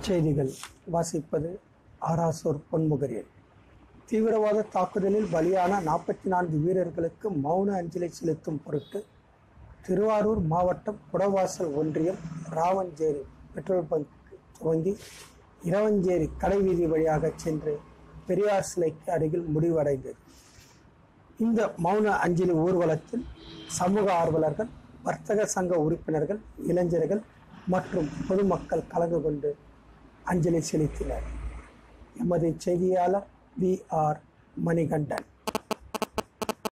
செய்திகள் வாசிப்பது ஆராசூர் பொன்முகரியன் தீவிரவாத தாக்குதலில் பலியான நாற்பத்தி நான்கு வீரர்களுக்கு மௌன அஞ்சலி செலுத்தும் பொருட்டு திருவாரூர் மாவட்டம் குடவாசல் ஒன்றியம் ராவஞ்சேரி பெட்ரோல் பங்க் துவங்கி இரவஞ்சேரி கடைவீதி வழியாக சென்று பெரியார் சிலைக்கு அருகில் முடிவடைந்தது இந்த மௌன அஞ்சலி ஊர்வலத்தில் சமூக ஆர்வலர்கள் வர்த்தக சங்க உறுப்பினர்கள் இளைஞர்கள் மற்றும் பொதுமக்கள் கலந்து கொண்டு அஞ்சலி செலுத்தினர் எமது செய்தியாளர் வி ஆர் மணிகண்டன்